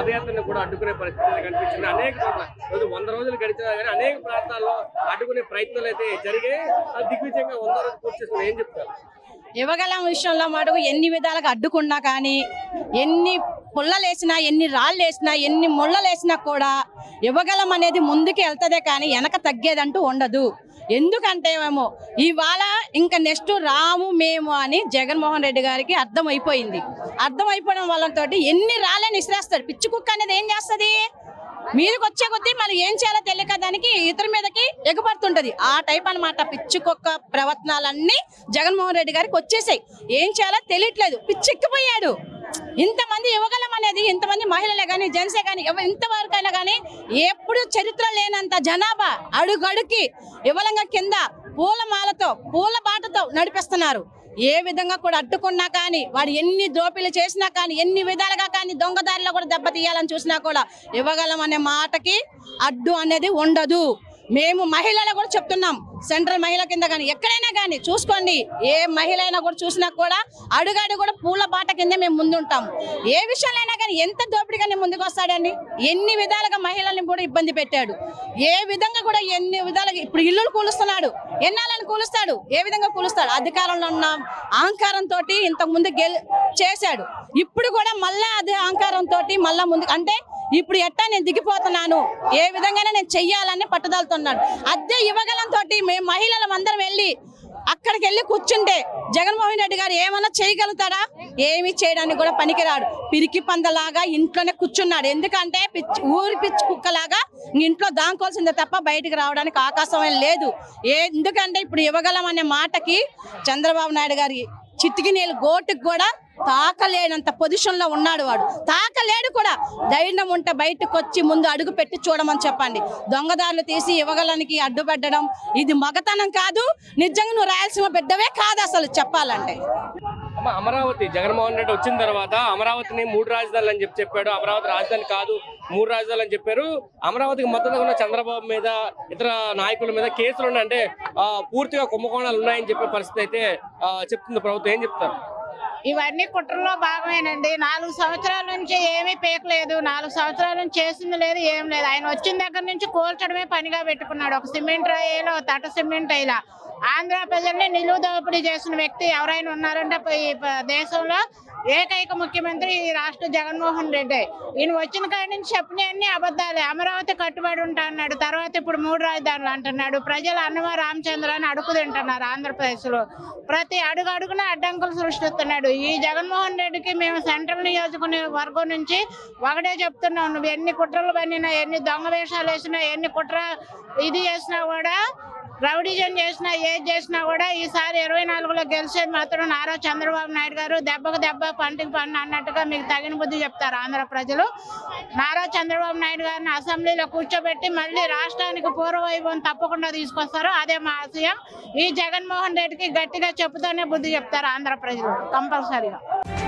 పాదయాత్రను కూడా అడ్డుకునే పరిస్థితి కనిపించింది అనేక చోట్ల రోజు వంద రోజులు గడిచినా కానీ అనేక ప్రాంతాల్లో అడ్డుకునే ప్రయత్నాలు అయితే జరిగాయి అది దిగ్విజయంగా వంద రోజులు పూర్తి చేసుకుని ఏం చెప్తారు యువగలం విషయంలో మటుకు ఎన్ని విధాలుగా అడ్డుకున్నా కానీ ఎన్ని పుల్లలేసినా ఎన్ని రాళ్ళు వేసినా ఎన్ని ముళ్ళలు వేసినా కూడా యువగలం అనేది ముందుకు వెళ్తదే కానీ వెనక తగ్గేదంటూ ఉండదు ఎందుకంటే మేము ఇవాళ ఇంకా నెక్స్ట్ రాము మేము అని జగన్మోహన్ రెడ్డి గారికి అర్థమైపోయింది అర్థమైపోవడం వల్లతో ఎన్ని రాళ్ళని ఇసిరేస్తాడు పిచ్చి కుక్క అనేది ఏం చేస్తుంది మీదకి వచ్చే కొద్దీ మళ్ళీ ఏం చేయాలో తెలియక దానికి ఇతర మీదకి ఎగబడుతుంటది ఆ టైప్ అన్నమాట పిచ్చి కుక్క ప్రవర్తనాలన్నీ జగన్మోహన్ రెడ్డి గారికి వచ్చేసాయి ఏం చేయాలో తెలియట్లేదు పిచ్చెక్కిపోయాడు ఇంతమంది యువగలం అనేది ఇంతమంది మహిళలే కానీ జెంట్సే కానీ ఎవ- ఇంతవరకైనా కానీ ఎప్పుడు చరిత్ర లేనంత జనాభా అడుగడుకి యువలంగా కింద పూల మాలతో పూల బాటతో నడిపిస్తున్నారు ఏ విధంగా కూడా అడ్డుకున్నా కానీ వాడు ఎన్ని దోపిలు చేసినా కానీ ఎన్ని విధాలుగా కానీ దొంగదారిలో కూడా దెబ్బతీయాలని చూసినా కూడా ఇవ్వగలం అనే మాటకి అడ్డు అనేది ఉండదు మేము మహిళలు కూడా చెప్తున్నాం సెంట్రల్ మహిళ కింద కానీ ఎక్కడైనా కానీ చూసుకోండి ఏ మహిళ అయినా కూడా చూసినా కూడా అడుగడు కూడా పూల బాట కింద మేము ముందుంటాం ఏ విషయంలో అయినా కానీ ఎంత దోపిడిగానే ముందుకు వస్తాడండి ఎన్ని విధాలుగా మహిళల్ని కూడా ఇబ్బంది పెట్టాడు ఏ విధంగా కూడా ఎన్ని విధాలుగా ఇప్పుడు ఇల్లులు కూలుస్తున్నాడు ఎన్నాళ్ళని కూలుస్తాడు ఏ విధంగా కూలుస్తాడు అధికారంలో ఉన్న అహంకారంతో ఇంతకు ముందు గెల్ చేశాడు ఇప్పుడు కూడా మళ్ళా అదే అహంకారంతో మళ్ళా ముందు అంటే ఇప్పుడు ఎట్టా నేను దిగిపోతున్నాను ఏ విధంగా నేను చెయ్యాలని పట్టుదలుతున్నాడు అదే యువగలంతో మేము మహిళలం అందరం వెళ్ళి అక్కడికి వెళ్ళి కూర్చుంటే జగన్మోహన్ రెడ్డి గారు ఏమన్నా చేయగలుగుతాడా ఏమీ చేయడానికి కూడా పనికిరాడు పిరికి పందలాగా ఇంట్లోనే కూర్చున్నాడు ఎందుకంటే పిచ్చి ఊరి పిచ్చి కుక్కలాగా ఇంట్లో దాంకోవాల్సిందే తప్ప బయటికి రావడానికి అవకాశం ఏం లేదు ఏ ఎందుకంటే ఇప్పుడు ఇవ్వగలం అనే మాటకి చంద్రబాబు నాయుడు గారి చిటికి నీళ్ళు గోటుకు కూడా తాకలేనంత పొజిషన్ లో ఉన్నాడు వాడు తాకలేడు కూడా ధైర్యం ఉంటే బయటకు వచ్చి ముందు అడుగు పెట్టి చూడమని చెప్పండి దొంగదారులు తీసి ఇవ్వగలనికి అడ్డుపడ్డడం ఇది మగతనం కాదు నిజంగా నువ్వు రాయలసీమ బిడ్డవే కాదు అసలు చెప్పాలంటే అమ్మ అమరావతి జగన్మోహన్ రెడ్డి వచ్చిన తర్వాత అమరావతిని మూడు రాజధానులు అని చెప్పి చెప్పాడు అమరావతి రాజధాని కాదు మూడు రాజధానులు అని చెప్పారు అమరావతికి మద్దతుగా ఉన్న చంద్రబాబు మీద ఇతర నాయకుల మీద కేసులు ఉన్నాయి అంటే ఆ, పూర్తిగా కుంభకోణాలు ఉన్నాయని చెప్పే పరిస్థితి అయితే ఆ, చెప్తుంది ప్రభుత్వం ఏం చెప్తారు ఇవన్నీ కుట్రలో భాగమేనండి నాలుగు సంవత్సరాల నుంచి ఏమీ పేకలేదు నాలుగు సంవత్సరాల నుంచి చేసింది లేదు ఏం లేదు ఆయన వచ్చిన దగ్గర నుంచి కోల్చడమే పనిగా పెట్టుకున్నాడు ఒక సిమెంట్ రాయిలో తట సిమెంట్ అయిలా ఆంధ్ర ప్రజల్ని నిలువు దోపిడీ చేసిన వ్యక్తి ఎవరైనా ఉన్నారంటే ప- ఈ ప- దేశంలో ఏకైక ముఖ్యమంత్రి ఈ రాష్ట్ర జగన్మోహన్ రెడ్డి ఈయన వచ్చిన కాడి నుంచి చెప్పినవన్నీ అబద్ధాలే అమరావతి కట్టుబడి ఉంటా అన్నాడు తర్వాత ఇప్పుడు మూడు రాజధానులు అంటున్నాడు ప్రజలు అన్నమ రామచంద్ర అని అడుగు తింటున్నారు ఆంధ్రప్రదేశ్ లో ప్రతి అడుగు అడుగున అడ్డంకులు సృష్టిస్తున్నాడు ఈ జగన్మోహన్ రెడ్డికి మేము సెంట్రల్ నియోజకవర్గ వర్గం నుంచి ఒకటే చెప్తున్నాం నువ్వు ఎన్ని కుట్రలు పన్నినా ఎన్ని దొంగ వేషాలు వేసినా ఎన్ని కుట్ర ఇది చేసినా కూడా రౌడీజన్ చేసినా ఏది చేసినా కూడా ఈసారి ఇరవై నాలుగులో గెలిచేది మాత్రం నారా చంద్రబాబు నాయుడు గారు దెబ్బకు దెబ్బ పంటికి పన్ను అన్నట్టుగా మీకు తగిన బుద్ధి చెప్తారు ఆంధ్ర ప్రజలు నారా చంద్రబాబు నాయుడు గారిని అసెంబ్లీలో కూర్చోబెట్టి మళ్ళీ రాష్ట్రానికి పూర్వవైభవం తప్పకుండా తీసుకొస్తారు అదే మా ఆశయం ఈ జగన్మోహన్ రెడ్డికి గట్టిగా చెప్పుతూనే బుద్ధి చెప్తారు ఆంధ్ర ప్రజలు కంపల్సరీగా